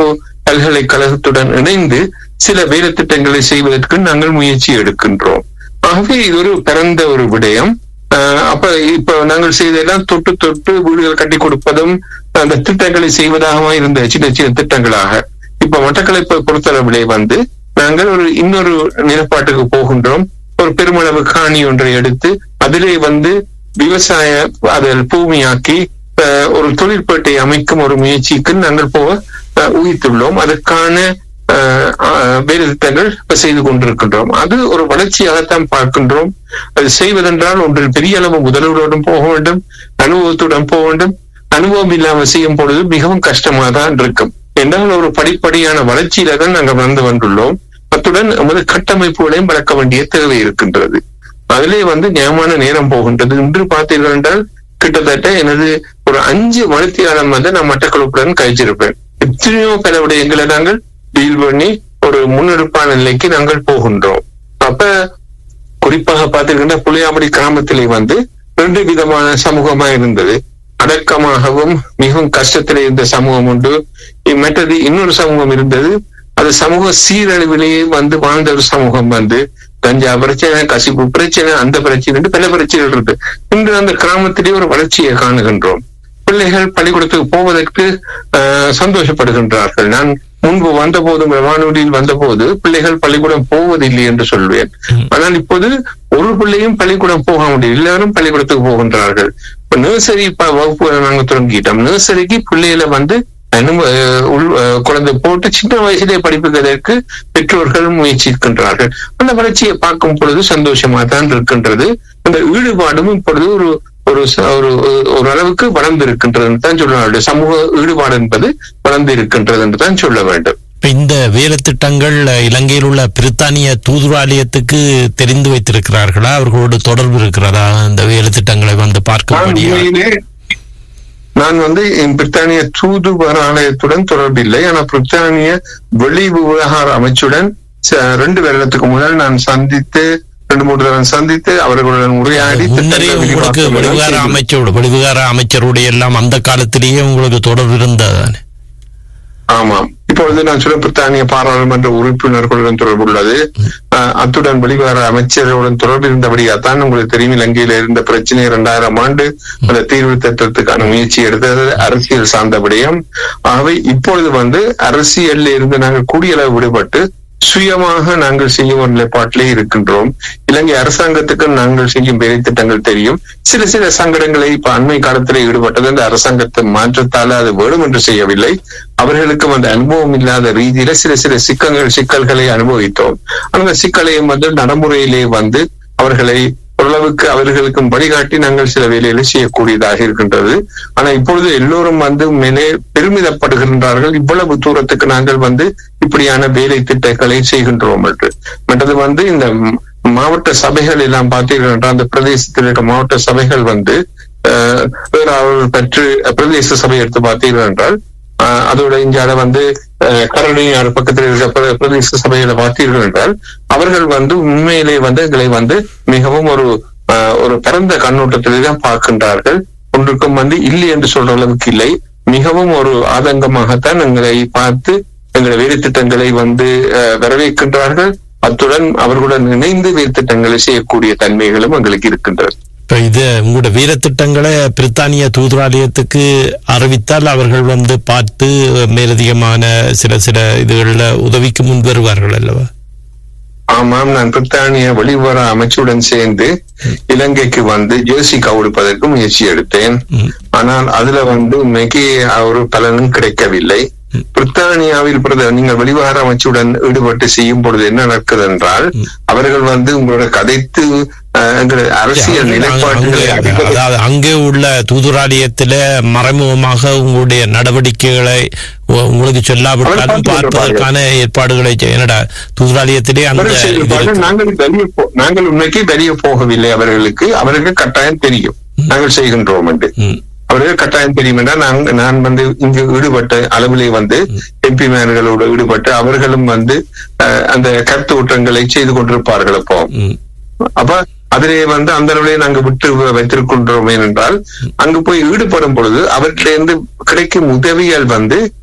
யாழ்ப்பாண பல்கலைக்கழகத்துடன் இணைந்து சில வேலை திட்டங்களை செய்வதற்கு நாங்கள் முயற்சி எடுக்கின்றோம் ஆகவே இது ஒரு பிறந்த ஒரு விடயம் ஆஹ் அப்ப இப்ப நாங்கள் செய்ததெல்லாம் தொட்டு தொட்டு வீடுகள் கட்டி கொடுப்பதும் அந்த திட்டங்களை செய்வதாக இருந்த சின்ன சின்ன திட்டங்களாக இப்ப மட்டக்களப்பை பொறுத்தளவிலே வந்து நாங்கள் ஒரு இன்னொரு நிலப்பாட்டுக்கு போகின்றோம் ஒரு பெருமளவு காணி ஒன்றை எடுத்து அதிலே வந்து விவசாய அதில் பூமியாக்கி ஆஹ் ஒரு தொழிற்பேட்டை அமைக்கும் ஒரு முயற்சிக்கு நாங்கள் போக ஆஹ் ஊகித்துள்ளோம் அதற்கான ஆஹ் ஆஹ் வேலை திட்டங்கள் இப்ப செய்து கொண்டிருக்கின்றோம் அது ஒரு வளர்ச்சியாகத்தான் பார்க்கின்றோம் அது செய்வதென்றால் ஒன்றில் பெரிய அளவு முதலீடுடன் போக வேண்டும் அனுபவத்துடன் போக வேண்டும் அனுபவம் இல்லாமல் செய்யும் பொழுது மிகவும் கஷ்டமாக தான் இருக்கும் என்றால் ஒரு படிப்படியான வளர்ச்சியில தான் நாங்கள் வந்து வந்துள்ளோம் அத்துடன் நமது கட்டமைப்புகளையும் வளர்க்க வேண்டிய தேவை இருக்கின்றது அதிலே வந்து நியமான நேரம் போகின்றது இன்று பார்த்தீர்கள் என்றால் கிட்டத்தட்ட எனது ஒரு அஞ்சு மணித்தியாலம் வந்து நான் மட்டக்களப்புடன் கழிச்சிருப்பேன் எத்தனையோ பல விடயங்களை நாங்கள் டீல் பண்ணி ஒரு முன்னெடுப்பான நிலைக்கு நாங்கள் போகின்றோம் அப்ப குறிப்பாக பார்த்தீங்கன்னா புளியாமடி கிராமத்திலே வந்து ரெண்டு விதமான சமூகமா இருந்தது அடக்கமாகவும் மிகவும் கஷ்டத்திலே இருந்த சமூகம் உண்டு இ- மற்றது இன்னொரு சமூகம் இருந்தது அது சமூக சீரழிவிலேயே வந்து வாழ்ந்த ஒரு சமூகம் வந்து கஞ்சா பிரச்சனை கசிப்பு பிரச்சனை அந்த பிரச்சனை என்று பல பிரச்சனைகள் இருக்கு இன்று அந்த கிராமத்திலே ஒரு வளர்ச்சியை காணுகின்றோம் பிள்ளைகள் பள்ளிக்கூடத்துக்கு போவதற்கு ஆஹ், சந்தோஷப்படுகின்றார்கள் நான் முன்பு வந்தபோது வானொலியில் வந்தபோது பிள்ளைகள் பள்ளிக்கூடம் போவதில்லை என்று சொல்வேன் ஆனால் இப்போது ஒரு பிள்ளையும் பள்ளிக்கூடம் போக முடியும் எல்லாரும் பள்ளிக்கூடத்துக்கு போகின்றார்கள் இப்ப நர்சரி வகுப்பு நாங்க தொடங்கிட்டோம் நர்சரிக்கு பிள்ளைகளை வந்து அனும- அஹ் உள் அஹ் குழந்தை போட்டு சின்ன வயசிலே படிப்பதற்கு பெற்றோர்கள் முயற்சிக்கின்றார்கள் அந்த வளர்ச்சியை பார்க்கும் பொழுது சந்தோஷமா தான் இருக்கின்றது அந்த ஈடுபாடும் இப்பொழுது ஒரு ஒரு ச- ஒரு ஒரு அளவுக்கு வளர்ந்து இருக்கின்றது தான் சொல்ல வேண்டும் சமூக ஈடுபாடு என்பது வளர்ந்து இருக்கின்றது என்று தான் சொல்ல வேண்டும் இப்ப இந்த வேலை திட்டங்கள் இலங்கையில் உள்ள பிரித்தானிய தூதுராலயத்துக்கு தெரிந்து வைத்திருக்கிறார்களா அவர்களோடு தொடர்பு இருக்கிறதா இந்த வேலை திட்டங்களை வந்து நான் பார்க்கும்படியா உண்மையிலே நான் வந்து என் பிரித்தானிய தூதுவர் ஆலயத்துடன் தொடர்பில்லை ஆனால் பிரித்தானிய வெளி விவகார அமைச்சுடன் ச- ரெண்டு வருடத்துக்கு முதல் நான் சந்தித்து ரெண்டு மூன்று தடவை சந்தித்து அவர்களுடன் உரையாடி முன்னரே திட்டங்கள் உங்களுக்கு விரிவாக்கம் எல்லாம் வெளிவிகார செய்தேன். அமைச்சரோடு வெளிவிகார அமைச்சருடைய எல்லாம் அந்த காலத்திலேயே உங்களுக்கு தொடர்பு இருந்ததானே ஆமாம் இப்பொழுது நான் சொல்ல பிரித்தானிய பாராளுமன்ற உறுப்பினர்களுடன் தொடர்பு உள்ளது அஹ், அத்துடன் வெளிவார அமைச்சருடன் தொடர்பு இருந்தபடியாத்தான் உங்களுக்கு தெரியும் இலங்கையில இருந்த பிரச்சனை இரண்டாயிரம் ஆண்டு அந்த தீர்வு திட்டத்துக்கான முயற்சி எடுத்தது அரசியல் சார்ந்த விடயம் ஆகவே இப்பொழுது வந்து அரசியல்ல இருந்து நாங்கள் கூடியளவு விடுபட்டு சுயமாக நாங்கள் செய்யும் ஒரு நிலைப்பாட்டிலே இருக்கின்றோம் இலங்கை அரசாங்கத்துக்கு நாங்கள் செய்யும் வேலை திட்டங்கள் தெரியும் சில சில சங்கடங்களை இப்ப அண்மை காலத்திலே ஈடுபட்டது அந்த அரசாங்கத்தை மாற்றத்தால அது வேணும் என்று செய்யவில்லை அவர்களுக்கும் அந்த அனுபவம் இல்லாத ரீதியில சில சில சிக்கல்கள் சிக்கல்களை அனுபவித்தோம் அந்த சிக்கலையும் வந்து நடைமுறையிலே வந்து அவர்களை ஓரளவுக்கு அவர்களுக்கும் வழிகாட்டி நாங்கள் சில வேலைகளை செய்யக்கூடியதாக இருக்கின்றது ஆனா இப்பொழுது எல்லோரும் வந்து மேலே பெருமிதப்படுகின்றார்கள் இவ்வளவு தூரத்துக்கு நாங்கள் வந்து இப்படியான வேலை திட்டங்களை செய்கின்றோம் என்று மற்றது வந்து இந்த ம்- மாவட்ட சபைகள் எல்லாம் பார்த்தீர்கள் என்றால் அந்த பிரதேசத்தில் இருக்க மாவட்ட சபைகள் வந்து அஹ், வேற அவர்கள் பற்றி பிரதேச சபை எடுத்து பார்த்தீர்கள் என்றால் ஆஹ் அதோட இந்தியால வந்து அஹ், கரணியார் பக்கத்தில் இருக்க பிர- பிரதேச சபையில பார்த்தீர்கள் என்றால் அவர்கள் வந்து உண்மையிலே வந்து எங்களை வந்து மிகவும் ஒரு ஆஹ், ஒரு பரந்த கண்ணோட்டத்திலே தான் பார்க்கின்றார்கள் ஒன்றுக்கும் வந்து இல்லை என்று சொல்ற அளவுக்கு இல்லை மிகவும் ஒரு ஆதங்கமாகத்தான் எங்களை பார்த்து எங்களை வேலை திட்டங்களை வந்து அஹ், வரவேற்கின்றார்கள் அத்துடன் அவர்களுடன் இணைந்து வேலை திட்டங்களை செய்யக்கூடிய தன்மைகளும் எங்களுக்கு இருக்கின்றது இப்ப இது உங்களோட வீர திட்டங்களை பிரித்தானிய தூதுராலயத்துக்கு அறிவித்தால் அவர்கள் வந்து பார்த்து மேலதிகமான சில சில இதுகள்ல உதவிக்கு முன் வருவார்கள் அல்லவா ஆமாம் நான் பிரித்தானிய வெளிவர அமைச்சுடன் சேர்ந்து இலங்கைக்கு வந்து ஜெர்சி கொடுப்பதற்கு முயற்சி எடுத்தேன் ம். ஆனால் அதுல வந்து உண்மைக்கு ஒரு பலனும் கிடைக்கவில்லை பிரித்தானியாவில் பிரத நீங்கள் வெளிவகார அமைச்சுடன் ஈடுபட்டு செய்யும் பொழுது என்ன நடக்குது என்றால் அவர்கள் வந்து உங்களோட கதைத்து அஹ், எங்களது அரசியல் அங்கே- நிலைப்பாடுகளை அங்கே- அதிகரித்து அதாவது அங்கே உள்ள தூதுராலயத்தில மறைமுகமாக உங்களுடைய நடவடிக்கைகளை உ- உங்களுக்கு சொல்லாவிட்டாலும் அவர்கள் பார்த்து பார்ப்பதற்கான ஏற்பாடுகளை செய்ய- என்னடா தூதுராலயத்திலே அந்த அவர்கள் இது செய்திருப்பார்கள். இருக்கு. நாங்கள் வெளியே போ- நாங்கள் உண்மைக்கு வெளியே போகவில்லை அவர்களுக்கு அவர்களுக்கு கட்டாயம் தெரியும் நாங்கள் செய்கின்றோம் என்று ம். அவர்கள் கட்டாயம் தெரியும் என்றால் நான் நான் வந்து இங்கு ஈடுபட்ட அளவிலே வந்து எம்பி மேன்களோடு ஈடுபட்டு அவர்களும் வந்து அஹ், அந்த கருத்து ஊற்றங்களை செய்து கொண்டிருப்பார்கள் அப்போ ம். அப்ப அதிலே வந்து அந்த அளவிலே நாங்க விட்டு வ- வைத்திருக்கின்றோம் ஏனென்றால் அங்கு போய் ஈடுபடும் பொழுது அவற்றிலிருந்து கிடைக்கும் உதவிகள் வந்து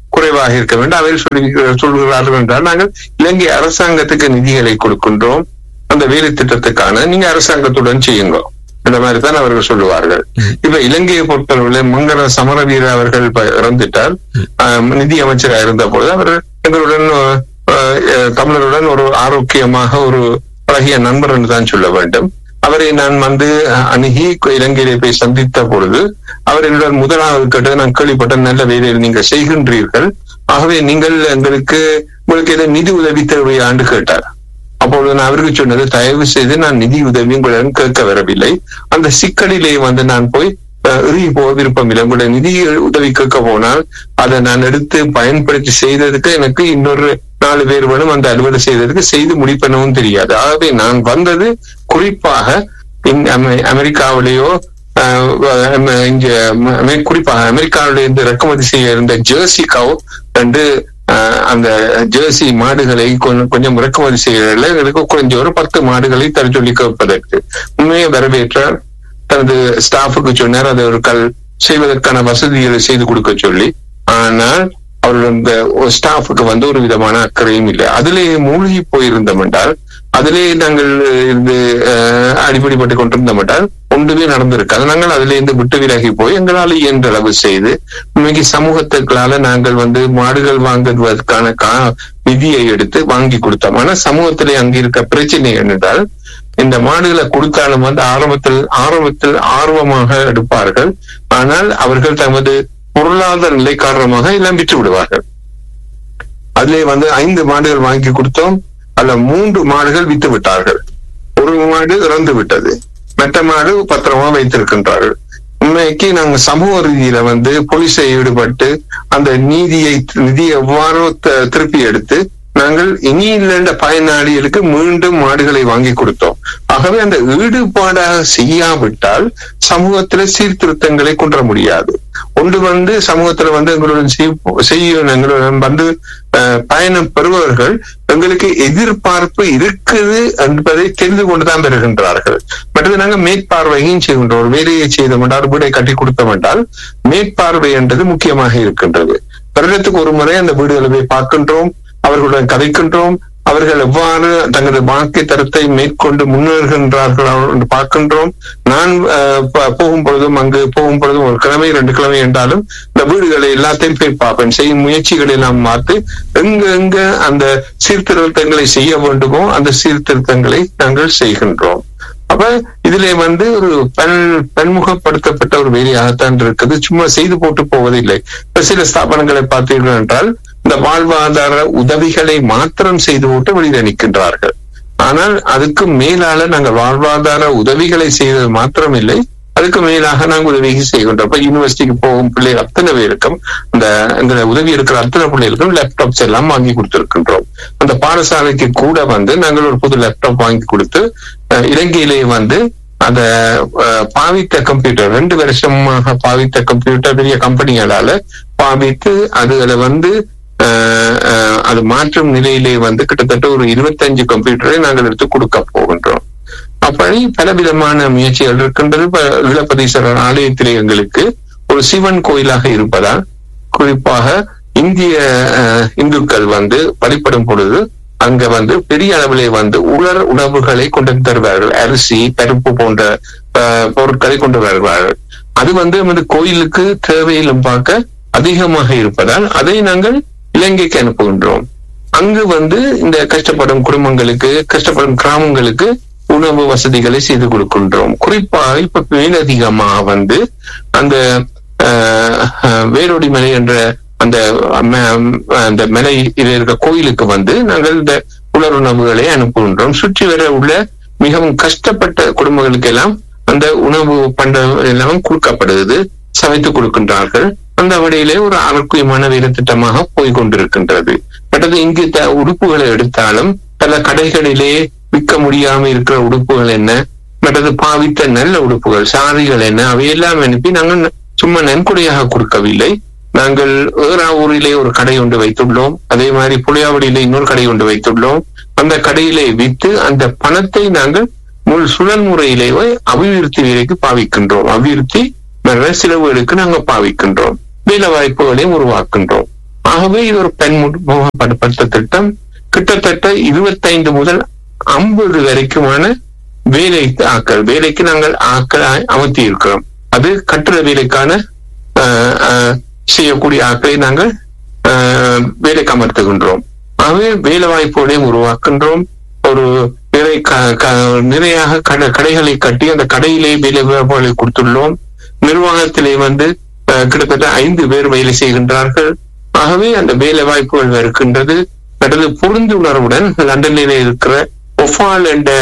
குறைவாக இருக்க வேண்டும் அவர் சொல்லி சொல்கிறார்கள் என்றால் நாங்கள் இலங்கை அரசாங்கத்துக்கு நிதிகளை கொடுக்கின்றோம் அந்த வேலை திட்டத்துக்கான நீங்க அரசாங்கத்துடன் செய்யுங்க இந்த மாதிரி தான் அவர்கள் சொல்லுவார்கள் இப்ப இலங்கையை பொறுத்தளவில் மங்கள சமரவீர அவர்கள் இப்ப இறந்துட்டால் ஆஹ், நிதி அமைச்சராக இருந்த போது அவர் எங்களுடன் ஆஹ், ஆஹ், தமிழருடன் ஒரு ஆரோக்கியமாக ஒரு பழகிய நண்பர் என்று தான் சொல்ல வேண்டும் அவரை நான் வந்து அணுகி இலங்கையிலே போய் சந்தித்த பொழுது அவர் என்னுடன் முதலாவது கேட்டது நான் கேள்விப்பட்ட நல்ல வேலையில் நீங்கள் செய்கின்றீர்கள் ஆகவே நீங்கள் எங்களுக்கு உங்களுக்கு ஏதோ நிதி உதவி தேவையாண்டு கேட்டார் அப்பொழுது நான் அவருக்கு சொன்னது தயவு செய்து நான் நிதி உதவி உங்களிடம் கேட்க வரவில்லை அந்த சிக்கலிலே வந்து நான் போய் அஹ், இறுகி போக விருப்பம் இல்லை உங்களுடைய நிதி உதவி கேட்க போனால் அதை நான் எடுத்து பயன்படுத்தி செய்ததுக்கு எனக்கு இன்னொரு நாலு பேர் வேணும் அந்த அலுவலை செய்ததுக்கு செய்து முடிப்பனவும் தெரியாது ஆகவே நான் வந்தது குறிப்பாக இந் அமெ- அமெரிக்காவிலேயோ ஆஹ் அமெ- இங்க அமெ- குறிப்பாக அமெரிக்காவில இருந்து இறக்குமதி செய்ய இருந்த ஜெர்சி கவ் ரெண்டு ஆஹ் அந்த ஜெர்சி மாடுகளை கொஞ்சம் கொஞ்சம் இறக்குமதி செய்யறதுல எங்களுக்கு கொஞ்சம் ஒரு பத்து மாடுகளை தர சொல்லி கேட்பதற்கு உண்மையை வரவேற்றார் தனது ஸ்டாஃபுக்கு சொன்னார் அதை ஒரு கல் செய்வதற்கான வசதிகளை செய்து கொடுக்க சொல்லி ஆனால் அவர்கள் இந்த ஸ்டாஃபுக்கு வந்து ஒரு விதமான அக்கறையும் இல்லை அதிலே மூழ்கி போயிருந்தோம் என்றால் அதிலே நாங்கள் இருந்து அஹ், அடிப்படைப்பட்டு கொண்டிருந்தோம் என்றால் ஒன்றுமே நடந்திருக்காது நாங்கள் அதிலே இருந்து விட்டு விலகி போய் எங்களால் இயன்ற அளவு செய்து இன்னைக்கு சமூகத்துக்களால நாங்கள் வந்து மாடுகள் வாங்குவதற்கான கா நிதியை எடுத்து வாங்கி கொடுத்தோம் ஆனா சமூகத்திலே அங்க இருக்க பிரச்சனை என்னென்றால் இந்த மாடுகளை கொடுத்தாலும் வந்து ஆரம்பத்தில் ஆரம்பத்தில் ஆர்வமாக எடுப்பார்கள் ஆனால் அவர்கள் தமது பொருளாதார நிலை காரணமாக எல்லாம் விற்று விடுவார்கள் அதிலே வந்து ஐந்து மாடுகள் வாங்கி கொடுத்தோம் அதுல மூன்று மாடுகள் வித்து விட்டார்கள் ஒரு மாடு இறந்து விட்டது மற்ற மாடு பத்திரமா வைத்திருக்கின்றார்கள் உண்மைக்கு நாங்க சமூக ரீதியில வந்து போலீஸை ஈடுபட்டு அந்த நீதியை நிதியை எவ்வாறோ த- திருப்பி எடுத்து நாங்கள் இனி இல்லைன்ற பயனாளிகளுக்கு மீண்டும் மாடுகளை வாங்கி கொடுத்தோம் ஆகவே அந்த ஈடுபாடாக செய்யாவிட்டால் சமூகத்துல சீர்திருத்தங்களை கொண்டு வர முடியாது ஒன்று வந்து சமூகத்துல வந்து எங்களுடன் செய்- செய்யும் எங்களுடன் வந்து அஹ், பயணம் பெறுபவர்கள் எங்களுக்கு எதிர்பார்ப்பு இருக்குது என்பதை தெரிந்து கொண்டுதான் பெறுகின்றார்கள் மற்றது நாங்க மேற்பார்வையும் செய்கின்றோம் ஒரு வேலையை செய்தோம் என்றால் வீடை கட்டி கொடுத்தோம் என்றால் மேற்பார்வை என்றது முக்கியமாக இருக்கின்றது வருடத்துக்கு ஒரு முறை அந்த வீடுகளை போய் பார்க்கின்றோம் அவர்களுடன் கதைக்கின்றோம் அவர்கள் எவ்வாறு தங்களது வாழ்க்கை தரத்தை மேற்கொண்டு முன்னேறுகின்றார்கள் என்று பார்க்கின்றோம் நான் அஹ், ப- போகும் பொழுதும் அங்கு போகும் பொழுதும் ஒரு கிழமை ரெண்டு கிழமை என்றாலும் இந்த வீடுகளை எல்லாத்தையும் போய் பார்ப்பேன் செய்யும் முயற்சிகளை எல்லாம் பார்த்து எங்க எங்க அந்த சீர்திருத்தங்களை செய்ய வேண்டுமோ அந்த சீர்திருத்தங்களை நாங்கள் செய்கின்றோம் அப்ப இதிலே வந்து ஒரு பன் பன்முகப்படுத்தப்பட்ட ஒரு வேலையாகத்தான் இருக்குது சும்மா செய்து போட்டு போவதில்லை இப்ப சில ஸ்தாபனங்களை பார்த்தீர்கள் என்றால் இந்த வாழ்வாதார உதவிகளை மாத்திரம் செய்து போட்டு வெளியில நிற்கின்றார்கள் ஆனால் அதுக்கு மேலால நாங்கள் வாழ்வாதார உதவிகளை செய்வது மாத்திரம் இல்லை அதுக்கு மேலாக நாங்கள் உதவி செய்கின்றோம் இப்ப யூனிவர்சிட்டிக்கு போகும் பிள்ளைகள் அத்தனை பேருக்கும் இந்த இந்த உதவி இருக்கிற அத்தனை பிள்ளைகளுக்கும் லேப்டாப்ஸ் எல்லாம் வாங்கி கொடுத்திருக்கின்றோம் அந்த பாடசாலைக்கு கூட வந்து நாங்கள் ஒரு புது லேப்டாப் வாங்கி கொடுத்து அஹ், இலங்கையிலே வந்து அந்த அஹ், பாவித்த கம்ப்யூட்டர் ரெண்டு வருஷமாக பாவித்த கம்ப்யூட்டர் பெரிய கம்பெனிகளால பாவித்து அதுல வந்து அஹ், அஹ், அது மாற்றும் நிலையிலே வந்து கிட்டத்தட்ட ஒரு இருபத்தஞ்சு கம்ப்யூட்டரை நாங்கள் எடுத்து கொடுக்க போகின்றோம் அப்படி பலவிதமான முயற்சிகள் இருக்கின்றது இப்ப இளப்பதீஸ்வரர் ஆலயத்திலே எங்களுக்கு ஒரு சிவன் கோயிலாக இருப்பதால் குறிப்பாக இந்திய அஹ், இந்துக்கள் வந்து வழிபடும் பொழுது அங்க வந்து பெரிய அளவிலே வந்து உலர் உணவுகளை கொண்டு வந்து தருவார்கள் அரிசி பருப்பு போன்ற அஹ், பொருட்களை கொண்டு வருவார்கள் அது வந்து நமது கோயிலுக்கு தேவையிலும் பார்க்க அதிகமாக இருப்பதால் அதை நாங்கள் இலங்கைக்கு அனுப்புகின்றோம் அங்கு வந்து இந்த கஷ்டப்படும் குடும்பங்களுக்கு கஷ்டப்படும் கிராமங்களுக்கு உணவு வசதிகளை செய்து கொடுக்கின்றோம் குறிப்பாக இப்ப மேலதிகமாக வந்து அந்த அஹ், அஹ், வேரோடி மலை என்ற அந்த ம- அந்த மலையில் இருக்க கோயிலுக்கு வந்து நாங்கள் இந்த உலர் உணவுகளை அனுப்புகின்றோம் சுற்றி வர உள்ள மிகவும் கஷ்டப்பட்ட குடும்பங்களுக்கு எல்லாம் அந்த உணவு பண்டம் எல்லாம் கொடுக்கப்படுகிறது சமைத்து கொடுக்கின்றார்கள் அந்த வழியிலே ஒரு ஆரோக்கியமான வேலை திட்டமாக போய் கொண்டிருக்கின்றது மற்றது இங்கு த- உடுப்புகளை எடுத்தாலும் பல கடைகளிலே விற்க முடியாம இருக்கிற உடுப்புகள் என்ன மற்றது பாவித்த நல்ல உடுப்புகள் சாரிகள் என்ன அவையெல்லாம் அனுப்பி நாங்கள் ந- சும்மா நன்கொடையாக கொடுக்கவில்லை நாங்கள் ஏறாவூரிலே ஒரு கடை ஒன்று வைத்துள்ளோம் அதே மாதிரி புளியாவடியிலே இன்னொரு கடை ஒன்று வைத்துள்ளோம் அந்த கடையிலே விற்று அந்த பணத்தை நாங்கள் முள் சுழல் முறையிலே அபிவிருத்தி வேலைக்கு பாவிக்கின்றோம் அபிவிருத்தி மற்ற செலவுகளுக்கு நாங்கள் பாவிக்கின்றோம் வேலை வாய்ப்புகளையும் உருவாக்குகின்றோம் ஆகவே இது ஒரு பெண்முகப்படுத்த திட்டம் கிட்டத்தட்ட இருபத்தைந்து முதல் ஐம்பது வரைக்குமான வேலைக்கு ஆக்கள் வேலைக்கு நாங்கள் ஆக்கள் அமர்த்தி இருக்கிறோம் அது கட்டிட வேலைக்கான ஆஹ், ஆஹ், செய்யக்கூடிய ஆக்களை நாங்கள் ஆஹ், வேலைக்கு அமர்த்துகின்றோம் ஆகவே வேலை வாய்ப்புகளையும் உருவாக்குகின்றோம் ஒரு நிறை க- க- நிறையாக கடை கடைகளை கட்டி அந்த கடையிலே வேலை வாய்ப்புகளை கொடுத்துள்ளோம் நிர்வாகத்திலே வந்து ஆஹ், கிட்டத்தட்ட ஐந்து பேர் வேலை செய்கின்றார்கள் ஆகவே அந்த வேலை வாய்ப்புகள் இருக்கின்றது மற்றது புரிந்துணர்வுடன் லண்டனிலே இருக்கிற ஒஃபால் என்ற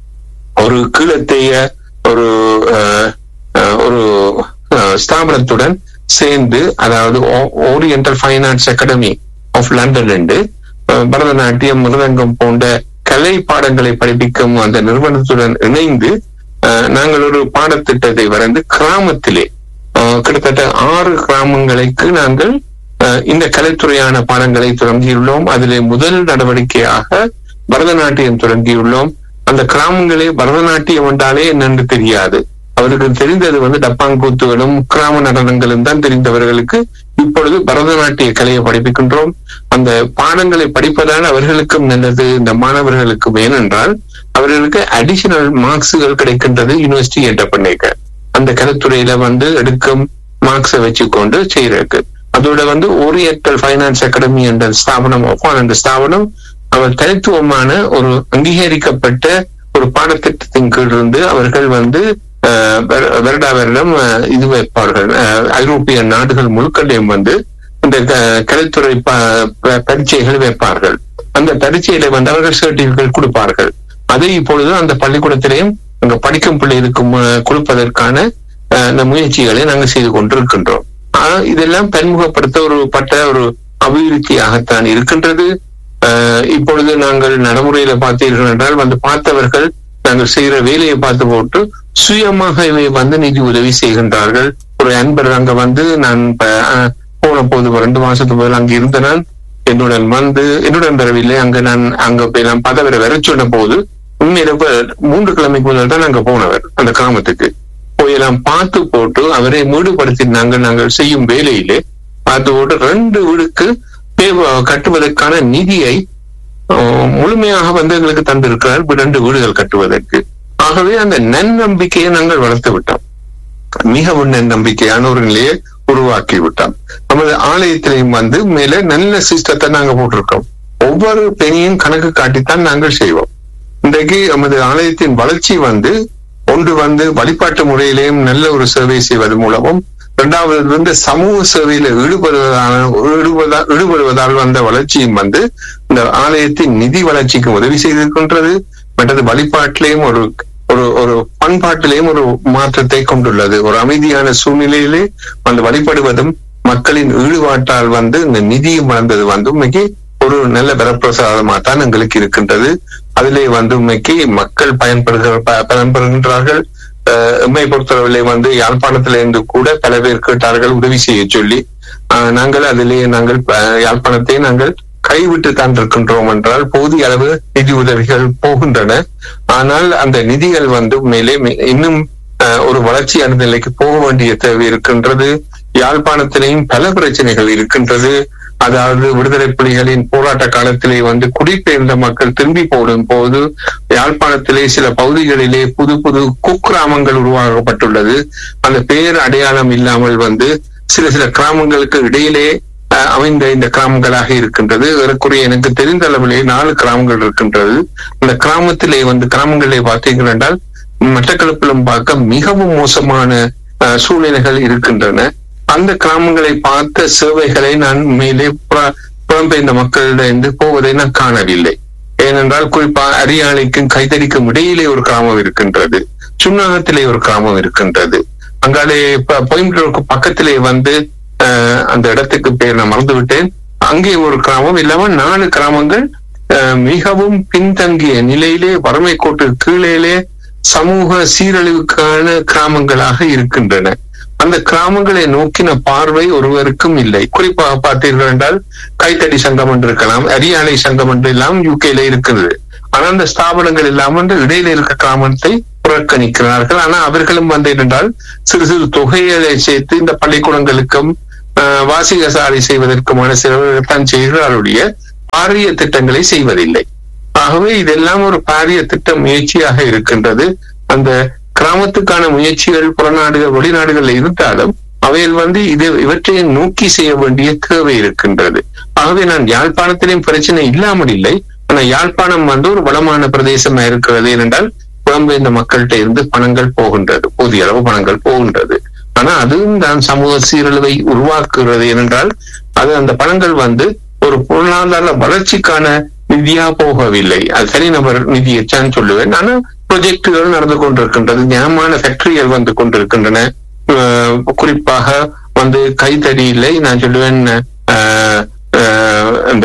ஒரு கீழத்தைய ஒரு அஹ், அஹ், ஒரு அஹ், ஸ்தாபனத்துடன் சேர்ந்து அதாவது oriental fine arts academy of London என்று அஹ், பரதநாட்டியம் மிருதங்கம் போன்ற கலை பாடங்களை படிப்பிக்கும் அந்த நிறுவனத்துடன் இணைந்து அஹ், நாங்கள் ஒரு பாடத்திட்டத்தை வரைந்து கிராமத்திலே அஹ், கிட்டத்தட்ட ஆறு கிராமங்களுக்கு நாங்கள் அஹ், இந்த கலைத்துறையான பாடங்களை தொடங்கியுள்ளோம் அதிலே முதல் நடவடிக்கையாக பரதநாட்டியம் தொடங்கியுள்ளோம் அந்த கிராமங்களே பரதநாட்டியம் என்றாலே என்னென்று தெரியாது அவருக்கு தெரிந்தது வந்து டப்பாங்கூத்துகளும் கிராம நடனங்களும் தான் தெரிந்தவர்களுக்கு இப்பொழுது பரதநாட்டிய கலையை படிப்பிக்கின்றோம் அந்த பாடங்களை படிப்பதால் அவர்களுக்கும் நல்லது இந்த மாணவர்களுக்கும் ஏனென்றால் அவர்களுக்கு அடிஷனல் மார்க்ஸுகள் கிடைக்கின்றது யூனிவர்சிட்டி என்ற பண்ணிக்க அந்த கலைத்துறையில வந்து எடுக்கும் மார்க்ஸை வச்சுக்கொண்டு செய்யறதுக்கு அதோட வந்து ஓரியன்டல் ஃபைனான்ஸ் அகாடமி என்ற ஸ்தாபனம் ஒப்பான் என்ற ஸ்தாபனம் அவர் தனித்துவமான ஒரு அங்கீகரிக்கப்பட்ட ஒரு பாடத்திட்டத்தின் கீழ் இருந்து அவர்கள் வந்து அஹ், வருட- வருடா வருடம் அஹ், இது வைப்பார்கள் அஹ், ஐரோப்பிய நாடுகள் முழுக்களையும் வந்து இந்த க- கலைத்துறை ப- ப- பரீட்சைகள் வைப்பார்கள் அந்த பரீட்சையில வந்து அவர்கள் சர்டிபிகேட் கொடுப்பார்கள் அதை இப்பொழுது அந்த பள்ளிக்கூடத்திலையும் அங்க படிக்கும் பிள்ளைகளுக்கு மு- கொடுப்பதற்கான அஹ், அந்த முயற்சிகளை நாங்கள் செய்து கொண்டிருக்கின்றோம் ஆனா இதெல்லாம் பன்முகப்படுத்த ஒரு பட்ட ஒரு அபிவிருத்தியாகத்தான் இருக்கின்றது அஹ், இப்பொழுது நாங்கள் நடைமுறையில பார்த்தீர்கள் என்றால் வந்து பார்த்தவர்கள் நாங்கள் செய்கிற வேலையை பார்த்து போட்டு சுயமாகவே வந்து நிதி உதவி செய்கின்றார்கள் ஒரு அன்பர் அங்க வந்து நான் ப- அஹ், போன போது ஒரு ரெண்டு மாசத்துக்கு முதல் அங்க இருந்த நான் என்னுடன் வந்து என்னுடன் வரவில்லை அங்க நான் அங்க போய் நான் பதவரை வர சொன்ன போது உண்மையில இப்ப மூன்று கிழமைக்கு முதல் தான் நாங்க போனவர் அந்த கிராமத்துக்கு போய் எல்லாம் பார்த்து போட்டு அவரை மூடுபடுத்தினாங்க நாங்கள் செய்யும் வேலையிலே பார்த்து போட்டு ரெண்டு வீடுக்கு தேவ- கட்டுவதற்கான நிதியை அஹ், முழுமையாக வந்து எங்களுக்கு தந்திருக்கிறார் இரண்டு வீடுகள் கட்டுவதற்கு ஆகவே அந்த நன்னம்பிக்கையை நாங்கள் வளர்த்து விட்டோம் மிகவும் நம்பிக்கையான ஒரு நிலையை உருவாக்கி விட்டோம் நமது ஆலயத்திலையும் வந்து மேல நல்ல சிஸ்டத்தை நாங்க போட்டிருக்கோம் ஒவ்வொரு பெண்ணையும் கணக்கு காட்டித்தான் நாங்கள் செய்வோம் இன்றைக்கு நமது ஆலயத்தின் வளர்ச்சி வந்து ஒன்று வந்து வழிபாட்டு முறையிலேயும் நல்ல ஒரு சேவை செய்வது மூலமும் இரண்டாவது வந்து சமூக சேவையில ஈடுபடுவதான ஈடுபடுவதா- ஈடுபடுவதால் வந்த வளர்ச்சியும் வந்து இந்த ஆலயத்தின் நிதி வளர்ச்சிக்கு உதவி செய்திருக்கின்றது மற்றது வழிபாட்டிலேயும் ஒரு ஒரு ஒரு பண்பாட்டிலேயும் ஒரு மாற்றத்தை கொண்டுள்ளது ஒரு அமைதியான சூழ்நிலையிலே அந்த வழிபடுவதும் மக்களின் ஈடுபாட்டால் வந்து இந்த நிதியும் வளர்ந்தது வந்து இன்னைக்கு ஒரு நல்ல வரப்பிரசாதமாக தான் எங்களுக்கு இருக்கின்றது அதிலே வந்து இன்னைக்கு மக்கள் பயன்படுகிற ப- பயன்பெறுகின்றார்கள் அஹ், எம்மை பொறுத்தளவிலே வந்து யாழ்ப்பாணத்திலிருந்து கூட பல பேர் கேட்டார்கள் உதவி செய்ய சொல்லி ஆஹ், நாங்கள் அதிலே நாங்கள் ப- யாழ்ப்பாணத்தை நாங்கள் கைவிட்டு தான் இருக்கின்றோம் என்றால் போதிய அளவு நிதி உதவிகள் போகின்றன ஆனால் அந்த நிதிகள் வந்து மேலே மே- இன்னும் அஹ், ஒரு வளர்ச்சியான நிலைக்கு போக வேண்டிய தேவை இருக்கின்றது யாழ்ப்பாணத்திலேயும் பல பிரச்சனைகள் இருக்கின்றது அதாவது விடுதலை புலிகளின் போராட்ட காலத்திலே வந்து குடிபெயர்ந்த மக்கள் திரும்பி போடும் போது யாழ்ப்பாணத்திலே சில பகுதிகளிலே புது புது குக்கிராமங்கள் உருவாக்கப்பட்டுள்ளது அந்த பெயர் அடையாளம் இல்லாமல் வந்து சில சில கிராமங்களுக்கு இடையிலே அஹ், அமைந்த இந்த கிராமங்களாக இருக்கின்றது ஏறக்குறைய எனக்கு தெரிந்த அளவிலே நாலு கிராமங்கள் இருக்கின்றது அந்த கிராமத்திலே வந்து கிராமங்களிலே பார்த்தீர்கள் என்றால் மட்டக்களப்பிலும் பார்க்க மிகவும் மோசமான அஹ், சூழ்நிலைகள் இருக்கின்றன அந்த கிராமங்களை பார்த்த சேவைகளை நான் மேலே புற- புலம்பெயர்ந்த மக்களிடம் போவதை நான் காணவில்லை ஏனென்றால் குறிப்பா அரியாலைக்கும் கைத்தறிக்கும் இடையிலே ஒரு கிராமம் இருக்கின்றது சுண்ணாகத்திலே ஒரு கிராமம் இருக்கின்றது அங்காலே ப- கோயம்புத்தூருக்கு பக்கத்திலே வந்து அஹ், அந்த இடத்துக்கு பேர் நான் மறந்து விட்டேன் அங்கே ஒரு கிராமம் இல்லாம நாலு கிராமங்கள் அஹ், மிகவும் பின்தங்கிய நிலையிலே வறுமை கோட்டு கீழேலே சமூக சீரழிவுக்கான கிராமங்களாக இருக்கின்றன அந்த கிராமங்களை நோக்கின பார்வை ஒருவருக்கும் இல்லை குறிப்பாக பார்த்தீர்கள் என்றால் கைத்தடி சங்கம் என்று இருக்கலாம் அரியாலை சங்கம் என்று எல்லாம் யூகேல இருக்கிறது ஆனா அந்த ஸ்தாபனங்கள் எல்லாம் வந்து இடையில இருக்க கிராமத்தை புறக்கணிக்கிறார்கள் ஆனா அவர்களும் வந்து என்னென்றால் சிறு சிறு தொகைகளை சேர்த்து இந்த பள்ளிக்கூடங்களுக்கும் ஆஹ், வாசிக சாலை செய்வதற்குமான செலவுகளைத்தான் செய்கிறாருடைய பாரிய திட்டங்களை செய்வதில்லை ஆகவே இதெல்லாம் ஒரு பாரிய திட்ட முயற்சியாக இருக்கின்றது அந்த கிராமத்துக்கான முயற்சிகள் புறநாடுகள் வெளிநாடுகள் இருந்தாலும் அவையில் வந்து இது இவற்றை நோக்கி செய்ய வேண்டிய தேவை இருக்கின்றது ஆகவே நான் யாழ்ப்பாணத்திலும் பிரச்சனை இல்லாமல் இல்லை ஆனா யாழ்ப்பாணம் வந்து ஒரு வளமான பிரதேசமா இருக்கிறது ஏனென்றால் புலம்பெயர்ந்த மக்கள்கிட்ட இருந்து பணங்கள் போகின்றது போதிய அளவு பணங்கள் போகின்றது ஆனா அதுவும் தான் சமூக சீரழிவை உருவாக்குகிறது ஏனென்றால் அது அந்த பணங்கள் வந்து ஒரு பொருளாதார வளர்ச்சிக்கான நிதியா போகவில்லை அது தனிநபர் நிதியச்சான்னு சொல்லுவேன் ஆனா ப்ரொஜெக்டுகள் நடந்து கொண்டிருக்கின்றது ஞானமான ஃபேக்டரிகள் வந்து கொண்டிருக்கின்றன அஹ் குறிப்பாக வந்து கைத்தறியிலே நான் சொல்லுவேன் அஹ், அஹ், இந்த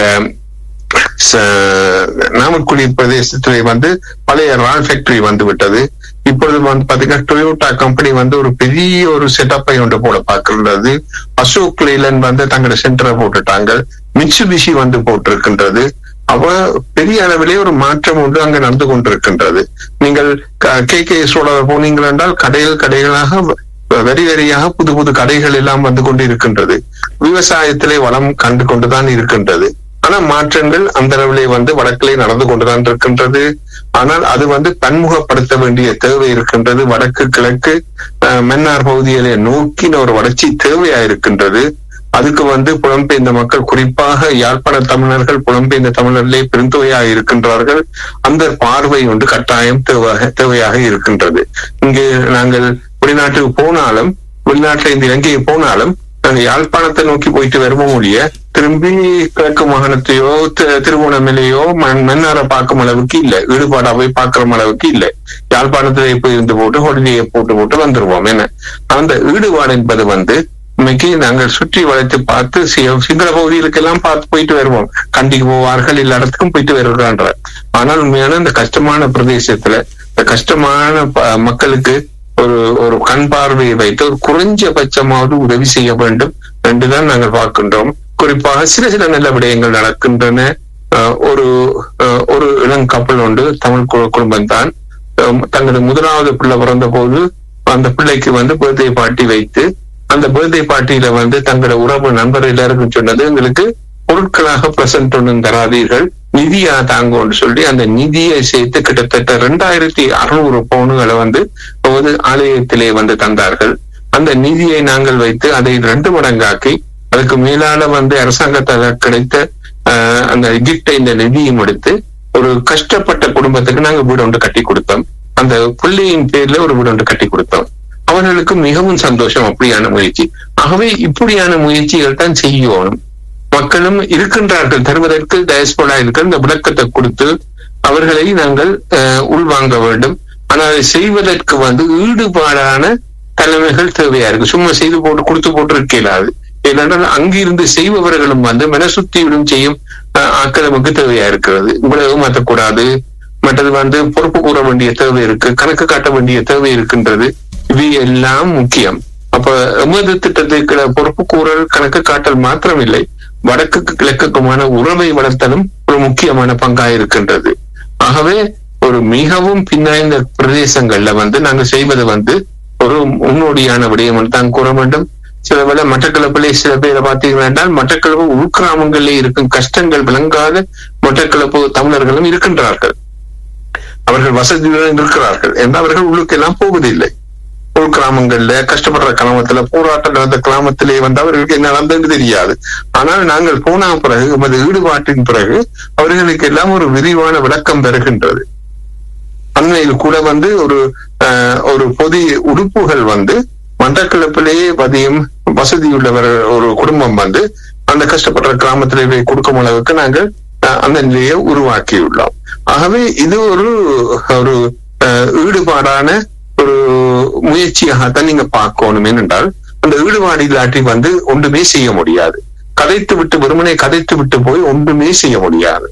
ச- நாமக்குடி பிரதேசத்திலே வந்து பழைய ரால் ஃபேக்டரி வந்து விட்டது இப்பொழுது வந்து பாத்தீங்கன்னா டொயோட்டா கம்பெனி வந்து ஒரு பெரிய ஒரு செட்டப்பை ஒன்று போல பார்க்கின்றது அசோக் லேலன் வந்து தங்களோட சென்டரை போட்டுட்டாங்க மிட்சுபிஷி வந்து போட்டிருக்கின்றது அவ பெரிய அளவிலே ஒரு மாற்றம் ஒன்று அங்க நடந்து கொண்டிருக்கின்றது நீங்கள் கே கே சோழர் போனீங்கள் என்றால் கடைகள் கடைகளாக வரி வரியாக புது புது கடைகள் எல்லாம் வந்து கொண்டு இருக்கின்றது விவசாயத்திலே வளம் கண்டு கொண்டுதான் இருக்கின்றது ஆனா மாற்றங்கள் அந்த அளவிலே வந்து வடக்கிலே நடந்து கொண்டுதான் இருக்கின்றது ஆனால் அது வந்து பன்முகப்படுத்த வேண்டிய தேவை இருக்கின்றது வடக்கு கிழக்கு அஹ், மன்னார் பகுதிகளை நோக்கின ஒரு வளர்ச்சி தேவையா இருக்கின்றது அதுக்கு வந்து புலம்பெயர்ந்த மக்கள் குறிப்பாக யாழ்ப்பாண தமிழர்கள் புலம்பெயர்ந்த தமிழர்களே பெருந்தொகையாக இருக்கின்றார்கள் அந்த பார்வை வந்து கட்டாயம் தேவையாக தேவையாக இருக்கின்றது இங்கே நாங்கள் வெளிநாட்டுக்கு போனாலும் வெளிநாட்டுல இந்த இலங்கையை போனாலும் நாங்க யாழ்ப்பாணத்தை நோக்கி போயிட்டு வருவோம் ஒழிய திரும்பி கிழக்கு மாகாணத்தையோ தி- திருவோணமலையோ மண் மன்னாரை பார்க்கும் அளவுக்கு இல்ல ஈடுபாடாவே பார்க்கிற அளவுக்கு இல்ல யாழ்ப்பாணத்துல போய் இருந்து போட்டு ஹொலிடேயை போட்டு போட்டு வந்துருவோம் என்ன அந்த ஈடுபாடு என்பது வந்து இன்னைக்கு நாங்கள் சுற்றி வளைத்து பார்த்து சி- சிங்கள பகுதிகளுக்கெல்லாம் பார்த்து போயிட்டு வருவோம் கண்டிக்கு போவார்கள் எல்லா இடத்துக்கும் போயிட்டு வருகிறான்ற ஆனால் உண்மையான இந்த கஷ்டமான பிரதேசத்துல இந்த கஷ்டமான ப- மக்களுக்கு ஒரு ஒரு கண் பார்வையை வைத்து ஒரு குறைஞ்சபட்சமாவது உதவி செய்ய வேண்டும் என்றுதான் நாங்கள் பார்க்கின்றோம் குறிப்பாக சில சில நல்ல விடயங்கள் நடக்கின்றன அஹ், ஒரு அஹ், ஒரு இளம் கப்பல் உண்டு தமிழ் குடும்பம் தான் தங்களது முதலாவது பிள்ளை பிறந்த போது அந்த பிள்ளைக்கு வந்து பர்த்டே பார்ட்டி வைத்து அந்த பர்த்டே பார்ட்டியில வந்து தங்களோட உறவு நண்பர் எல்லாருக்கும் சொன்னது எங்களுக்கு பொருட்களாக பிரசன்ட் ஒன்றும் தராதீர்கள் நிதியா தாங்கன்னு சொல்லி அந்த நிதியை சேர்த்து கிட்டத்தட்ட ரெண்டாயிரத்தி அறுநூறு பவுனுகளை வந்து ஒரு ஆலயத்திலே வந்து தந்தார்கள் அந்த நிதியை நாங்கள் வைத்து அதை ரெண்டு மடங்காக்கி அதுக்கு மேலால வந்து அரசாங்கத்தால் கிடைத்த ஆஹ், அந்த கிஃப்டை இந்த நிதியும் எடுத்து ஒரு கஷ்டப்பட்ட குடும்பத்துக்கு நாங்க வீடு ஒன்று கட்டி கொடுத்தோம் அந்த பிள்ளையின் பேர்ல ஒரு வீடு ஒன்று கட்டி கொடுத்தோம் அவர்களுக்கு மிகவும் சந்தோஷம் அப்படியான முயற்சி ஆகவே இப்படியான முயற்சிகள் தான் செய்யணும் மக்களும் இருக்கின்றார்கள் தருவதற்கு டயஸ்போரா இருக்கிற இந்த விளக்கத்தை கொடுத்து அவர்களை நாங்கள் அஹ், உள்வாங்க வேண்டும் ஆனால் அதை செய்வதற்கு வந்து ஈடுபாடான தலைமைகள் தேவையா இருக்கு சும்மா செய்து போட்டு கொடுத்து போட்டு இருக்கலாது ஏனென்றால் அங்கிருந்து செய்பவர்களும் வந்து மனசுத்தியுடன் செய்யும் அஹ், ஆட்கள் நமக்கு தேவையா இருக்கிறது இவ்வளவு மாற்றக்கூடாது மற்றது வந்து பொறுப்பு கூற வேண்டிய தேவை இருக்கு கணக்கு காட்ட வேண்டிய தேவை இருக்கின்றது இவை எல்லாம் முக்கியம் அப்ப எமது திட்டத்துக்கு பொறுப்பு கூறல் கணக்கு காட்டல் மாத்திரமில்லை வடக்குக்கு கிழக்குக்குமான உறவை வளர்த்தலும் ஒரு முக்கியமான பங்கா இருக்கின்றது ஆகவே ஒரு மிகவும் பின்னாய்ந்த பிரதேசங்கள்ல வந்து நாங்க செய்வது வந்து ஒரு முன்னோடியான விடயம் தான் கூற வேண்டும் சில வேளை மட்டக்களப்பிலே சில பேரை பார்த்தீங்கன்னா என்றால் மட்டக்களப்பு உள்கிராமங்களிலே இருக்கும் கஷ்டங்கள் விளங்காத மட்டக்களப்பு தமிழர்களும் இருக்கின்றார்கள் அவர்கள் வசதியுடன் இருக்கிறார்கள் என்றால் அவர்கள் உள்ளுக்கெல்லாம் போவதில்லை உள் கிராமங்கள்ல கஷ்டப்படுற கிராமத்துல போராட்டம் நடந்த கிராமத்திலே வந்து அவர்களுக்கு என்ன நடந்ததுன்னு தெரியாது ஆனால் நாங்கள் போன பிறகு எமது ஈடுபாட்டின் பிறகு அவர்களுக்கு எல்லாம் ஒரு விரிவான விளக்கம் பெறுகின்றது அண்மையில் கூட வந்து ஒரு ஆஹ், ஒரு பொது உடுப்புகள் வந்து மண்டக்கிழப்பிலேயே பதியம் வசதியுள்ளவர் ஒரு குடும்பம் வந்து அந்த கஷ்டப்படுற கிராமத்திலே போய் கொடுக்கும் அளவுக்கு நாங்கள் ஆஹ், அந்த நிலையை உருவாக்கியுள்ளோம் ஆகவே இது ஒரு ஒரு ஆஹ், ஈடுபாடான ஒரு முயற்சியாகத்தான் நீங்க பார்க்கணும் ஏனென்றால் அந்த ஈடுபாடு இல்லாட்டி வந்து ஒன்றுமே செய்ய முடியாது கதைத்து விட்டு வெறுமனே கதைத்து விட்டு போய் ஒன்றுமே செய்ய முடியாது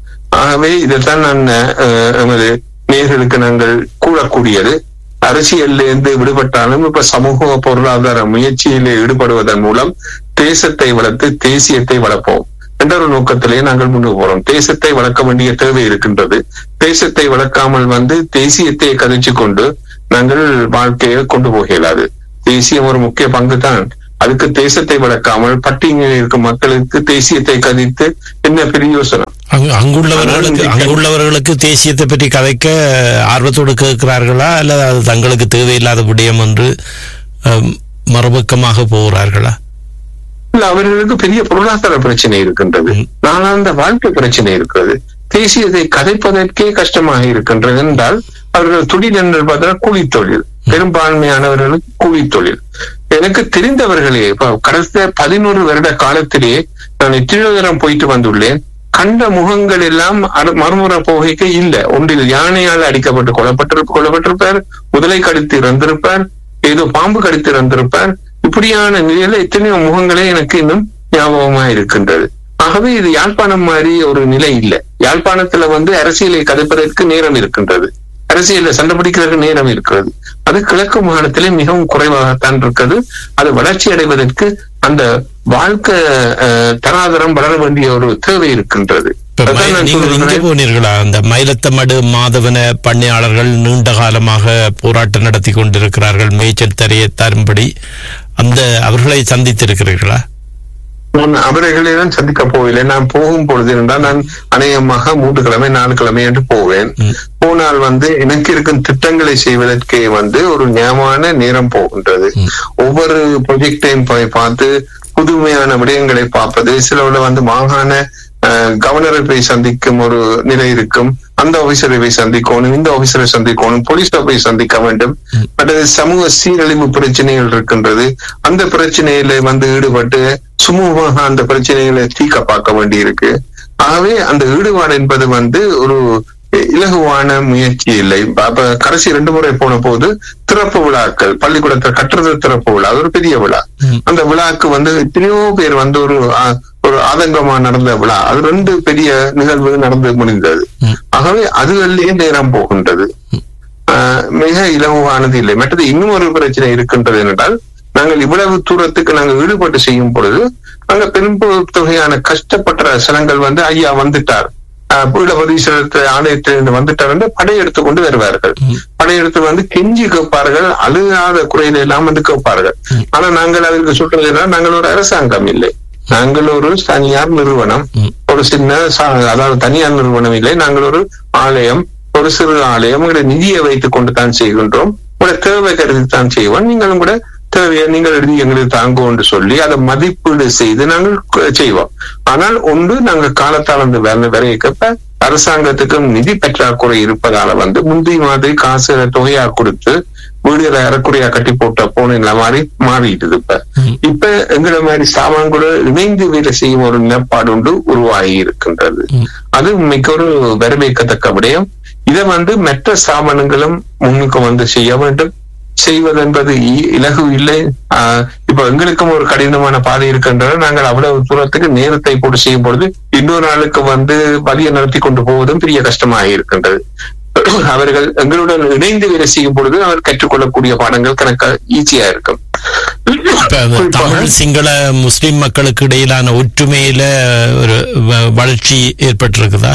ஆகவே இதைத்தான் நான் அஹ், எமது நேர்களுக்கு நாங்கள் கூறக்கூடியது அரசியல்ல இருந்து விடுபட்டாலும் இப்ப சமூக பொருளாதார முயற்சியிலே ஈடுபடுவதன் மூலம் தேசத்தை வளர்த்து தேசியத்தை வளர்ப்போம் என்ற ஒரு நோக்கத்திலே நாங்கள் முன்னுக்கு போறோம் தேசத்தை வளர்க்க வேண்டிய தேவை இருக்கின்றது தேசத்தை வளர்க்காமல் வந்து தேசியத்தை கதைச்சு கொண்டு நாங்கள் வாழ்க்கையை கொண்டு போக இயலாது தேசியம் ஒரு முக்கிய பங்கு தான் அதுக்கு தேசத்தை வளர்க்காமல் பட்டியலில் இருக்கும் மக்களுக்கு தேசியத்தை கதித்து என்ன பிரயோசனம் அங்கு அங்குள்ளவர்களுக்கு ஆனால் அங்குள்ளவர்களுக்கு தேசியத்தை பற்றி கதைக்க ஆர்வத்தோடு கேட்கிறார்களா அல்லது அது தங்களுக்கு தேவையில்லாத விடயம் என்று அம், மறுபக்கமாக போகிறார்களா இல்ல அவர்களுக்கு பெரிய பொருளாதார பிரச்சனை இருக்கின்றது நாளாந்த வாழ்க்கை பிரச்சனை இருக்கிறது தேசியத்தை கதைப்பதற்கே கஷ்டமாக இருக்கின்றது என்றால் அவர்கள் தொழில் என்று பார்த்தால் கூலி தொழில் பெரும்பான்மையானவர்களுக்கு கூலி தொழில் எனக்கு தெரிந்தவர்களே இப்ப கடந்த பதினோரு வருட காலத்திலே நான் எத்தனையோ தரம் போயிட்டு வந்துள்ளேன் கண்ட முகங்கள் எல்லாம் அரு- மறுமுறை போகைக்கு இல்ல ஒன்றில் யானையால் அடிக்கப்பட்டு கொல்லப்பட்டிரு கொல்லப்பட்டிருப்பார் முதலை கடித்து இறந்திருப்பார் ஏதோ பாம்பு கடித்து இறந்திருப்பார் இப்படியான நிலையில எத்தனையோ முகங்களே எனக்கு இன்னும் ஞாபகமா இருக்கின்றது ஆகவே இது யாழ்ப்பாணம் மாதிரி ஒரு நிலை இல்லை யாழ்ப்பாணத்துல வந்து அரசியலை கதைப்பதற்கு நேரம் இருக்கின்றது அரசியல்ல சண்டை பிடிக்கிறதுக்கு நேரம் இருக்கிறது அது கிழக்கு மாகாணத்திலே மிகவும் குறைவாகத்தான் இருக்கிறது அது வளர்ச்சி அடைவதற்கு அந்த வாழ்க்கை அஹ், தராதரம் வளர வேண்டிய ஒரு தேவை இருக்கின்றது இப்ப அதான் மயி- நான் நீங்கள் இங்கே சொல்றேன். போனீர்களா அந்த மயிலத்தமடு மாதவன பண்ணையாளர்கள் நீண்ட காலமாக போராட்டம் நடத்தி கொண்டிருக்கிறார்கள் மேய்ச்சல் தரையை தரும்படி அந்த அவர்களை சந்தித்திருக்கிறீர்களா நான் அவர்களை தான் சந்திக்க போகவில்லை நான் போகும் பொழுது என்றால் நான் அநேகமாக மூன்று கிழமை நாலு கிழமை என்று போவேன் ம். போனால் வந்து எனக்கு இருக்கும் திட்டங்களை செய்வதற்கே வந்து ஒரு நியமான நேரம் போகின்றது ஒவ்வொரு ப்ரொஜெக்டையும் போய் பார்த்து புதுமையான விடயங்களை பார்ப்பது சிலவுல வந்து மாகாண அஹ், கவர்னரை போய் சந்திக்கும் ஒரு நிலை இருக்கும் அந்த ஆபீசரை போய் சந்திக்கணும் இந்த ஆபீசரை சந்திக்கணும் போலீஸை போய் சந்திக்க வேண்டும் மற்றது சமூக சீரழிவு பிரச்சனைகள் இருக்கின்றது அந்த பிரச்சனையில வந்து ஈடுபட்டு சுமூகமாக அந்த பிரச்சனைகளை தீர்க்க பார்க்க வேண்டி இருக்கு ஆகவே அந்த ஈடுபாடு என்பது வந்து ஒரு இலகுவான முயற்சி இல்லை அப்ப கடைசி ரெண்டு முறை போன போது திறப்பு விழாக்கள் பள்ளிக்கூடத்தை கட்டுறது திறப்பு விழா அது ஒரு பெரிய விழா ம். அந்த விழாக்கு வந்து எத்தனையோ பேர் வந்து ஒரு ஆ, ஒரு ஆதங்கமா நடந்த விழா அது ரெண்டு பெரிய நிகழ்வு நடந்து முடிந்தது ம். ஆகவே அதுகளிலேயே நேரம் போகின்றது ஆஹ் மிக இலகுவானது இல்லை மற்றது இன்னும் ஒரு பிரச்சனை இருக்கின்றது என்றால் நாங்கள் இவ்வளவு தூரத்துக்கு நாங்கள் ஈடுபட்டு செய்யும் பொழுது அங்க பெரும் தொகையான கஷ்டப்பட்ட சிலங்கள் வந்து ஐயா வந்துட்டார் ஆஹ் பீடபதீஸ்வரத்தை ஆலயத்திலிருந்து வந்துட்டார் என்று படையெடுத்து கொண்டு வருவார்கள் ம். படையெடுத்து வந்து கெஞ்சி கேட்பார்கள் அழுகாத குறையில எல்லாம் வந்து கேட்பார்கள் ம். ஆனா நாங்கள் அதற்கு சொல்றது என்ன நாங்கள் ஒரு அரசாங்கம் இல்லை நாங்கள் ஒரு தனியார் நிறுவனம் ம். ஒரு சின்ன சா- அதாவது தனியார் நிறுவனம் இல்லை நாங்கள் ஒரு ஆலயம் ஒரு சிறு ஆலயம் உங்களுடைய நிதியை வைத்துக் கொண்டு தான் செய்கின்றோம் உங்களுடைய தேவை கருதி தான் செய்வோம் நீங்களும் கூட தேவையை நீங்கள் எழுதி எங்களுக்கு தாங்கும் என்று சொல்லி அதை மதிப்பீடு செய்து நாங்கள் கு- செய்வோம் ஆனால் ஒன்று நாங்கள் காலத்தால் அந்த வேலை விரைக்கப்ப அரசாங்கத்துக்கும் நிதி பற்றாக்குறை இருப்பதால வந்து முந்தைய மாதிரி காசு தொகையா கொடுத்து வீடுகளை அறக்குறையா கட்டி போட்ட போன மாதிரி மாறிட்டுது இப்ப ம். இப்ப எங்களை மாதிரி ஸ்தாபனங்களோட இணைந்து வேலை செய்யும் ஒரு நிலப்பாடு ஒன்று உருவாகி இருக்கின்றது ம். அது மிக ஒரு வரவேற்கத்தக்க விடயம் இதை வந்து மற்ற ஸ்தாபனங்களும் முன்னுக்கு வந்து செய்ய வேண்டும் செய்வது என்பது இ- இலகு இல்லை ஆஹ் இப்ப எங்களுக்கும் ஒரு கடினமான பாதை இருக்கின்றது நாங்கள் அவ்வளவு தூரத்துக்கு நேரத்தை போட்டு செய்யும் பொழுது இன்னொரு நாளுக்கு வந்து வழியை நடத்தி கொண்டு போவதும் பெரிய கஷ்டமாக இருக்கின்றது அவர்கள் எங்களுடன் இணைந்து வேலை செய்யும் பொழுது அவர் கற்றுக்கொள்ளக்கூடிய பாடங்கள் கணக்க ஈஸியா இருக்கும் இப்ப அந்த குறிப்பாக தமிழ் சிங்கள முஸ்லிம் மக்களுக்கு இடையிலான ஒற்றுமையில ஒரு வ- வளர்ச்சி ஏற்பட்டிருக்குதா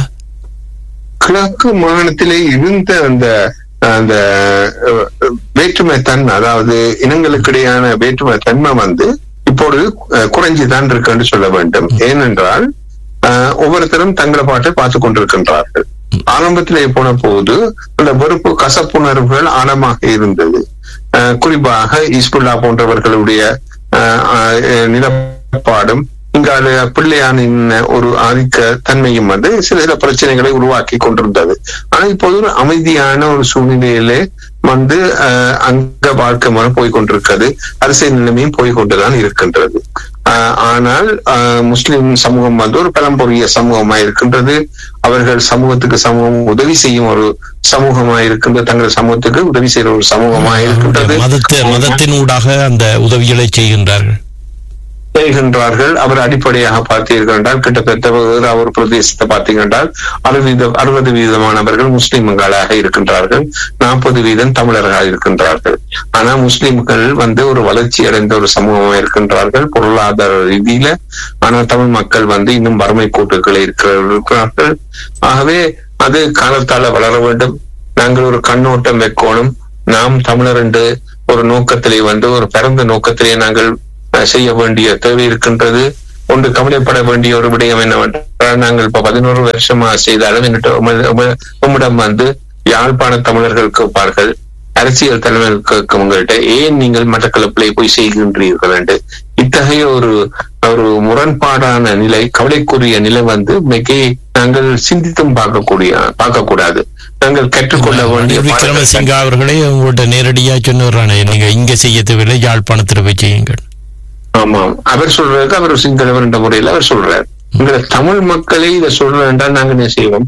கிழக்கு மாகாணத்திலே இருந்த அந்த அந்த அஹ், வேற்றுமை தன்மை அதாவது இனங்களுக்கிடையான வேற்றுமை தன்மை வந்து இப்பொழுது அஹ், குறைஞ்சுதான் இருக்குன்னு சொல்ல வேண்டும் ஏனென்றால் அஹ், ஒவ்வொருத்தரும் தங்களை பாட்டை பார்த்து கொண்டிருக்கின்றார்கள் ஆரம்பத்திலே போன போது அந்த வெறுப்பு கசப்புணர்வுகள் ஆழமாக இருந்தது அஹ், குறிப்பாக இஸ்புல்லா போன்றவர்களுடைய அஹ், அஹ், நிலப்பாடும் இங்கால பிள்ளையானின் ஒரு ஆதிக்க தன்மையும் வந்து சில சில பிரச்சனைகளை உருவாக்கி கொண்டிருந்தது ஆனா இப்போது ஒரு அமைதியான ஒரு சூழ்நிலையிலே வந்து அஹ், அங்க வாழ்க்கை முறை போய் கொண்டிருக்கிறது அரசியல் நிலைமையும் போய் கொண்டுதான் இருக்கின்றது ஆஹ், ஆனால் ஆஹ், முஸ்லிம் சமூகம் வந்து ஒரு பழம்பொரிய சமூகமா இருக்கின்றது அவர்கள் சமூகத்துக்கு சமூகம் உதவி செய்யும் ஒரு சமூகமா இருக்கின்றது தங்கள் சமூகத்துக்கு உதவி செய்யற ஒரு சமூகமா இருக்கின்றது மதத்து மதத்தின் ஊடாக அந்த உதவிகளை செய்கின்றார்கள் செய்கின்றார்கள் அவர் அடிப்படையாக பார்த்தீர்கள் என்றால் கிட்டத்தட்ட வேற ஒரு பிரதேசத்தை பார்த்தீர்கள் என்றால் அறுபது அறுபது வீதமானவர்கள் முஸ்லிம்களாக இருக்கின்றார்கள் நாற்பது வீதம் தமிழர்களாக இருக்கின்றார்கள் ஆனா முஸ்லிம்கள் வந்து ஒரு வளர்ச்சி அடைந்த ஒரு சமூகமாக இருக்கின்றார்கள் பொருளாதார ரீதியில ஆனா தமிழ் மக்கள் வந்து இன்னும் வறுமை கூட்டுக்களை இருக்கிறார்கள் ஆகவே அது காலத்தால வளர வேண்டும் நாங்கள் ஒரு கண்ணோட்டம் வைக்கணும் நாம் தமிழர் என்று ஒரு நோக்கத்திலே வந்து ஒரு பிறந்த நோக்கத்திலே நாங்கள் அஹ், செய்ய வேண்டிய தேவை இருக்கின்றது ஒன்று கவலைப்பட வேண்டிய ஒரு விடயம் என்னவென்றால் நாங்கள் இப்ப பதினோரு வருஷமா செய்தாலும் என்னிட்ட உம- உம- உம்மிடம் வந்து யாழ்ப்பாண தமிழர்கள் கேட்பார்கள் அரசியல் தலைவர்கள் கேட்கும் உங்கள்கிட்ட ஏன் நீங்கள் மட்டக்களப்பிலே போய் செய்கின்றீர்கள் என்று இத்தகைய ஒரு ஒரு முரண்பாடான நிலை கவலைக்குரிய நிலை வந்து இன்னைக்கு நாங்கள் சிந்தித்தும் பார்க்கக்கூடிய பார்க்கக்கூடாது நாங்கள் கற்றுக்கொள்ள வேண்டிய ரணில் பாடங்கள் விக்ரமசிங்க அவர்களே உங்கள்ட்ட நேரடியா சொன்னானே நீங்க இங்க செய்ய தேவையில்லை யாழ்ப்பாணத்தில் போய் செய்யுங்கள் ஆமாம் அவர் சொல்றதுக்கு அவர் சிங்களவர் என்ற முறையில் அவர் சொல்றார் எங்களை தமிழ் மக்களே இதை சொல்ற என்றால் நாங்க என்ன செய்வோம்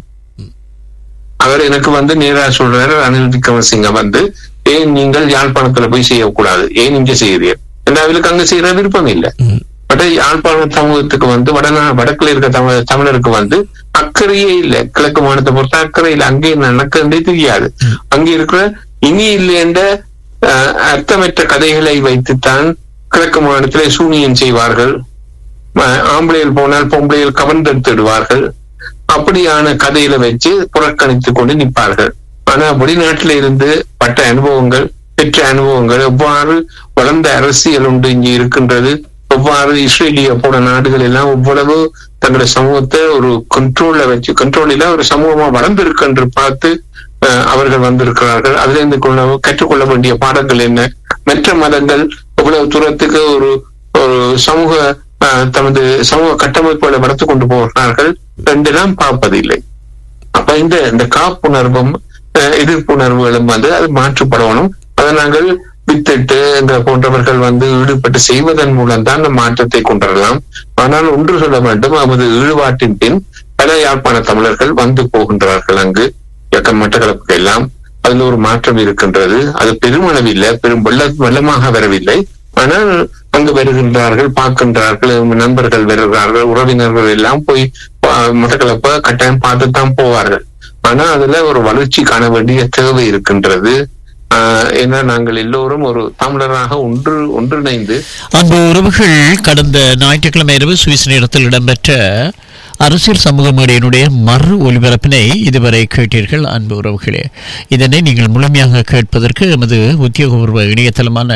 அவர் எனக்கு வந்து நேரா சொல்றாரு அனில் விக்ரமசிங்க வந்து ஏன் நீங்கள் யாழ்ப்பாணத்துல போய் செய்யக்கூடாது ஏன் இங்க செய்கிறீர் என்று அவருக்கு அங்க செய்யற விருப்பம் இல்லை ம். பட் யாழ்ப்பாண சமூகத்துக்கு வந்து வடநா வடக்குல இருக்க தமிழ் தமிழருக்கு வந்து அக்கறையே இல்லை கிழக்கு மாநிலத்தை பொறுத்த அக்கறை இல்லை அங்கே நடக்கிறதே தெரியாது அங்கே இருக்கிற இனி இல்லை என்ற அஹ், அர்த்தமற்ற கதைகளை வைத்துத்தான் கிழக்கு மாநிலத்திலே சூனியம் செய்வார்கள் அஹ், ஆம்பளையில் போனால் பொம்பளையில் கவர்ந்தெடுத்துடுவார்கள் அப்படியான கதையில வச்சு புறக்கணித்துக் கொண்டு நிற்பார்கள் ஆனா வெளிநாட்டில இருந்து பட்ட அனுபவங்கள் பெற்ற அனுபவங்கள் எவ்வாறு வளர்ந்த அரசியல் உண்டு இங்கே இருக்கின்றது எவ்வாறு இஸ்ரேலிய போன நாடுகள் எல்லாம் எவ்வளவு தங்களுடைய சமூகத்தை ஒரு கண்ட்ரோல்ல வச்சு கண்ட்ரோலில ஒரு சமூகமா வளர்ந்திருக்கு என்று பார்த்து அஹ், அவர்கள் வந்திருக்கிறார்கள் அதுல இருந்து கொள்ள கற்றுக்கொள்ள வேண்டிய பாடங்கள் என்ன மற்ற மதங்கள் எவ்வளவு தூரத்துக்கு ஒரு ஒரு சமூக அஹ், தமது சமூக கட்டமைப்புகளை வளர்த்து கொண்டு போகிறார்கள் ரெண்டெல்லாம் பார்ப்பதில்லை அப்ப இந்த இந்த காப்புணர்வும் அஹ், எதிர்ப்புணர்வுகளும் வந்து அது மாற்றப்படணும் அதை நாங்கள் வித்திட்டு இந்த போன்றவர்கள் வந்து ஈடுபட்டு செய்வதன் மூலம் தான் அந்த மாற்றத்தை கொண்டு வரலாம் ஆனால் ஒன்று சொல்ல வேண்டும் நமது ஈடுபாட்டின் பின் பல யாழ்ப்பாண தமிழர்கள் வந்து போகின்றார்கள் அங்கு இயக்கம் மட்டக்களப்புக்கு எல்லாம் அதுல ஒரு மாற்றம் இருக்கின்றது அது பெருமளவில்லை பெரும் வெள்ள வெள்ளமாக வரவில்லை ஆனால் அங்கு வருகின்றார்கள் பார்க்கின்றார்கள் நண்பர்கள் வருகிறார்கள் உறவினர்கள் எல்லாம் போய் பா- மட்டக்களப்ப கட்டாயம் பார்த்துத்தான் போவார்கள் ஆனா அதுல ஒரு வளர்ச்சி காண வேண்டிய தேவை இருக்கின்றது ஆஹ் ஏன்னா நாங்கள் எல்லோரும் ஒரு தமிழராக ஒன்று ஒன்றிணைந்து அன்பு உறவுகள் கடந்த ஞாயிற்றுக்கிழமை இரவு சுவிஸ் நேரத்தில் இடம்பெற்ற அரசியல் சமூக மேடையினுடைய மறு ஒலிபரப்பினை இதுவரை கேட்டீர்கள் அன்பு உறவுகளே இதனை நீங்கள் முழுமையாக கேட்பதற்கு எமது உத்தியோகபூர்வ இணையதளமான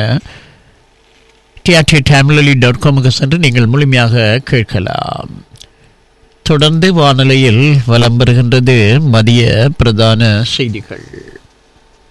டிஆர்டி டேம்லி டாட் காமுக்கு சென்று நீங்கள் முழுமையாக கேட்கலாம் தொடர்ந்து வானொலியில் வலம் வருகின்றது மதிய பிரதான செய்திகள்